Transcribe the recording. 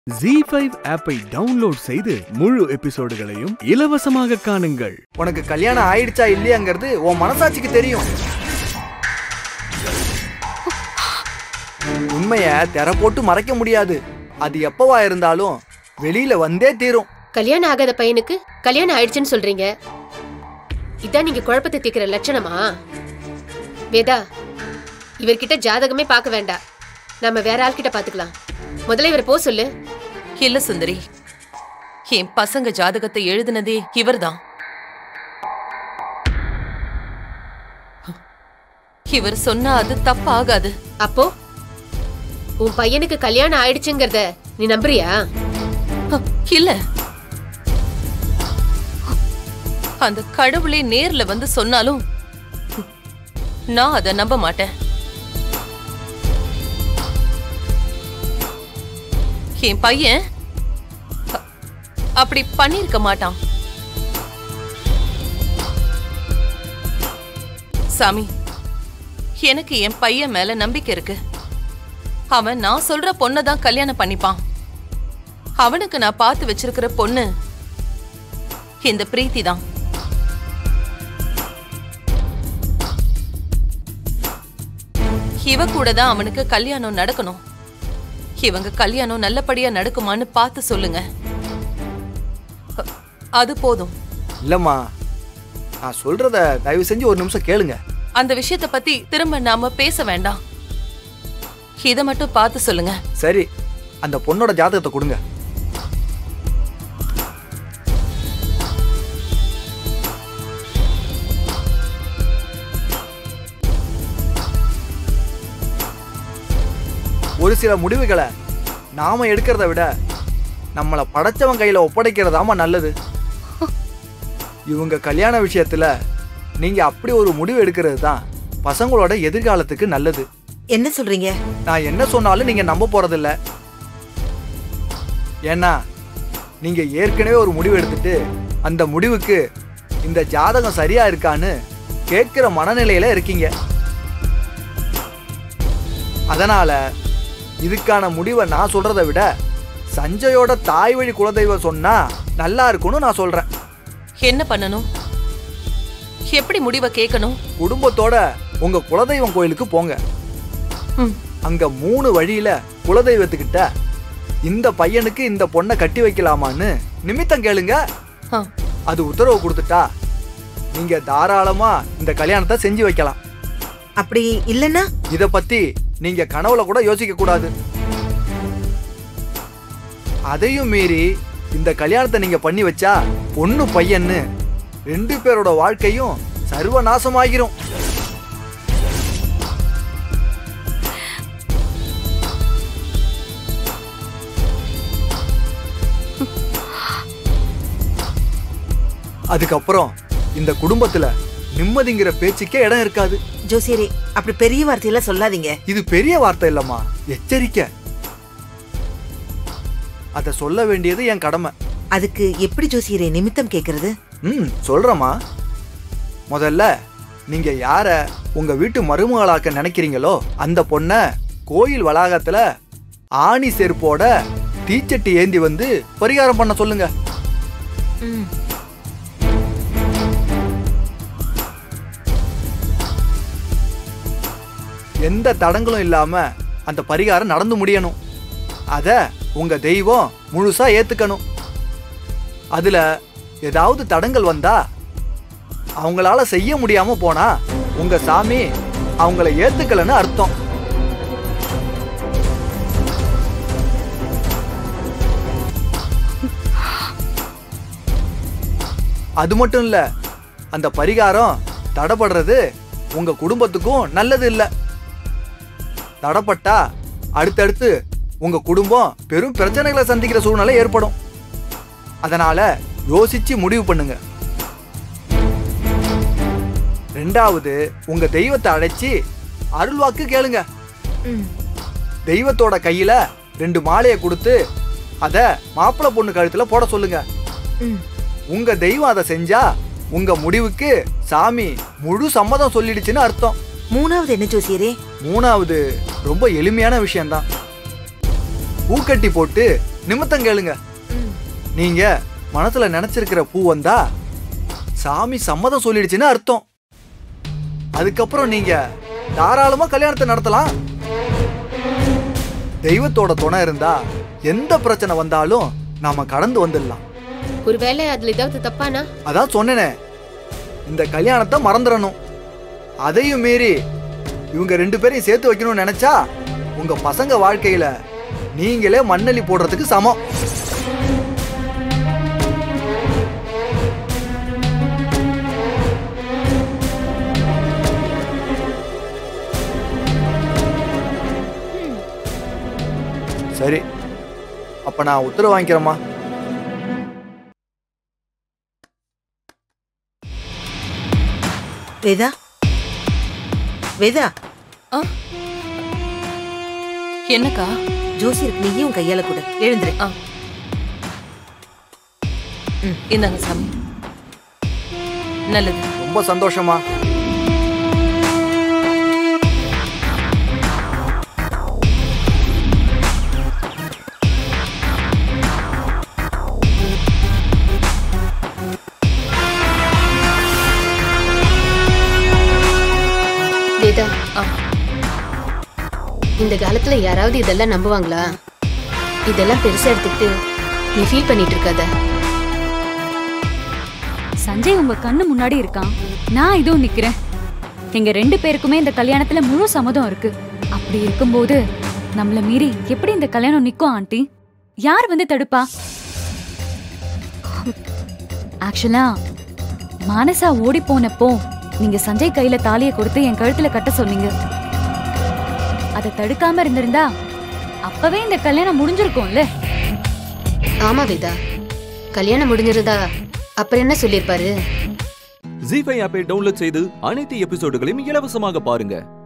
G five ஆப்பை download செய்து முழு எபிசோடுகளையும் இலவசமாக காணுங்கள் உனக்கு கல்யாணம் ஆயிடுச்சா இல்லையாங்கிறது உன் மனசாட்சிக்கு தெரியும் உண்மைய திரை போட்டு மறைக்க முடியாது அது எப்பவா இருந்தாலும் வெளியில வந்தே தீரும் கல்யாணம் ஆகாத பையனுக்கு கல்யாணம் ஆயிடுச்சுன்னு சொல்றீங்க இதான் நீங்க குழப்பத்தை தீர்க்கிற லட்சணமா வேதா இவர்கிட்ட ஜாதகமே பார்க்க வேண்டாம் நம்ம வேற ஆள்கிட்ட பாத்துக்கலாம் முதல்ல இவரை போ சொல்லு இல்ல சுந்தரி என் பசங்க ஜாதகத்தை எழுதினதே இவர்தான் இவர் சொன்னா அது தப்பாகாது அப்போ உன் பையனுக்கு கல்யாணம் ஆயிடுச்சுங்கிறத நீ நம்புறியா ஹ, இல்ல அந்த கடவுளே நேர்ல வந்து சொன்னாலும் ஹம், நான் அதை நம்ப மாட்டேன் என் பையன் அ- அப்படி பண்ணிருக்க மாட்டான் சாமி எனக்கு என் பையன் மேல நம்பிக்கை இருக்கு அவன் நான் சொல்ற பொண்ணை தான் கல்யாணம் பண்ணிப்பான் அவனுக்கு நான் பார்த்து வச்சிருக்கிற பொண்ணு இந்த பிரீத்தி தான் இவ கூட தான் அவனுக்கு கல்யாணம் நடக்கணும் இவங்க கல்யாணம் நல்லபடியா நடக்குமான்னு பார்த்து சொல்லுங்க அ- அது போதும் இல்லம்மா நான் சொல்றத தயவு செஞ்சு ஒரு நிமிஷம் கேளுங்க அந்த விஷயத்த பத்தி திரும்ப நாம பேச வேண்டாம் இத மட்டும் பார்த்து சொல்லுங்க சரி அந்த பொண்ணோட ஜாதகத்தை கொடுங்க ஒரு சில முடிவுகளை நாம எடுக்கிறத விட நம்மளை படைச்சவன் கையில ஒப்படைக்கிறதாமா நல்லது இவங்க கல்யாண விஷயத்துல நீங்க அப்படி ஒரு முடிவு எடுக்கிறது தான் பசங்களோட எதிர்காலத்துக்கு நல்லது என்ன சொல்றீங்க நான் என்ன சொன்னாலும் நீங்க நம்ப போறதில்ல ஏன்னா நீங்க ஏற்கனவே ஒரு முடிவு எடுத்துட்டு அந்த முடிவுக்கு இந்த ஜாதகம் சரியா இருக்கான்னு கேட்கிற மனநிலையில இருக்கீங்க அதனால இதுக்கான முடிவை நான் சொல்றதை விட சஞ்சயோட தாய் வழி குலதெய்வம் சொன்னா நல்லா இருக்கும்னு நான் சொல்றேன் என்ன பண்ணணும் எப்படி முடிவை கேட்கணும் குடும்பத்தோட உங்க குலதெய்வம் கோயிலுக்கு போங்க ம், அங்க மூணு வழியில குலதெய்வத்துக்கிட்ட இந்த பையனுக்கு இந்த பொண்ணை கட்டி வைக்கலாமான்னு நிமித்தம் கேளுங்க ஆ, அது உத்தரவு கொடுத்துட்டா நீங்க தாராளமா இந்த கல்யாணத்தை செஞ்சு வைக்கலாம் அப்படி இல்லைன்னா இத பத்தி நீங்க கனவுல கூட யோசிக்க கூடாது அதையும் மீறி இந்த கல்யாணத்தை நீங்க பண்ணி வச்சா பொண்ணு பையன்னு ரெண்டு பேரோட வாழ்க்கையும் சர்வநாசமாகிரும் அதுக்கப்புறம் இந்த குடும்பத்துல நிம்மதிங்கிற பேச்சுக்கே இடம் இருக்காது ஜோசியரே அப்படி பெரிய வார்த்தையெல்லாம் சொல்லாதீங்க இது பெரிய வார்த்தை இல்லம்மா எச்சரிக்கை அத சொல்ல வேண்டியது என் கடமை அதுக்கு எப்படி ஜோசியரே நிமித்தம் கேக்குறது ம் சொல்றேம்மா முதல்ல நீங்க யார உங்க வீட்டு மருமகளாக்க நினைக்கிறீங்களோ அந்த பொண்ண கோயில் வளாகத்துல ஆணி செருப்போட தீச்சட்டி ஏந்தி வந்து பரிகாரம் பண்ண சொல்லுங்க ம். எந்த தடங்களும் இல்லாம அந்த பரிகாரம் நடந்து முடியணும் அத உங்க தெய்வம் முழுசா ஏத்துக்கணும் அதுல ஏதாவது தடங்கள் வந்தா அவங்களால செய்ய முடியாம போனா உங்க சாமி அவங்கள ஏத்துக்கலன்னு அர்த்தம் அது மட்டும் இல்ல அந்த பரிகாரம் தடைப்படுறது உங்க குடும்பத்துக்கும் நல்லது இல்ல தடைப்பட்டா அடுத்தடுத்து உங்க குடும்பம் பெரும் பிரச்சனைகளை சந்திக்கிற சூழ்நிலை ஏற்படும் அதனால யோசிச்சு முடிவு பண்ணுங்க ரெண்டாவது உங்க தெய்வத்தை அழைச்சி அருள்வாக்கு கேளுங்க ம், தெய்வத்தோட கையில ரெண்டு மாலையை கொடுத்து அத மாப்பிள்ளை பொண்ணு கழுத்துல போட சொல்லுங்க ம். உங்க தெய்வம் அதை செஞ்சா உங்க முடிவுக்கு சாமி முழு சம்மதம் சொல்லிடுச்சுன்னு அர்த்தம் மூணாவது என்ன ஜோசியரே மூணாவது ரொம்ப எளிமையான விஷயம்தான் பூக்கட்டி போட்டு நிமித்தம் கேளுங்க நீங்க மனசுல நினைச்சிருக்கிற பூ வந்தா சாமி சம்மதம் சொல்லிடுச்சுன்னு அர்த்தம் அதுக்கப்புறம் நீங்க தாராளமா கல்யாணத்தை நடத்தலாம் தெய்வத்தோட துணை இருந்தா எந்த பிரச்சனை வந்தாலும் நாம கடந்து வந்துடலாம் ஒருவேளை அதுல ஏதாவது தப்பானா அதான் சொன்னேனே இந்த கல்யாணத்தை மறந்துடணும் அதையும் மீறி இவங்க ரெண்டு பேரையும் சேர்த்து வைக்கணும்னு நினைச்சா உங்க பசங்க வாழ்க்கையில நீங்களே மண்ணள்ளி போடுறதுக்கு சமம் சரி அப்ப நான் உத்தரவு வாங்கிக்கிறேம்மா வேதா வேதா என்னக்கா ஜோசியருக்கு நீயும் கையால கொடு எழுந்துரு ஆ. இந்தாங்க சாமி நல்லது ரொம்ப சந்தோஷமா வேதா ஆ. இந்த காலத்துல யாராவது இதெல்லாம் நம்புவாங்களா இதெல்லாம் பெருசா எடுத்துக்கிட்டு நீ ஃபீல் பண்ணிட்டு இருக்காத சஞ்சய் உங்க கண்ணு முன்னாடி இருக்கான் நான் இதுவும் நிக்கிறேன் எங்க ரெண்டு பேருக்குமே இந்த கல்யாணத்துல முழு சம்மதம் இருக்கு அப்படி இருக்கும்போது நம்மள மீறி எப்படி இந்த கல்யாணம் நிக்கும் ஆண்டி யார் வந்து தடுப்பா ஆக்சுவலா மானசா ஓடி போனப்போ நீங்க சஞ்சய் கையில தாலியை கொடுத்து என் கழுத்துல கட்ட சொன்னீங்க அதை தடுக்காம இருந்திருந்தா அப்பவே இந்த கல்யாணம் முடிஞ்சிருக்கும்ல ஆமா வேதா கல்யாணம் முடிஞ்சிருந்தா அப்புறம் என்ன சொல்லியிருப்பாரு ஜி ஃபைவ் ஆப்பை டவுன்லோட் செய்து அனைத்து எபிசோடுகளையும் இலவசமாக பாருங்க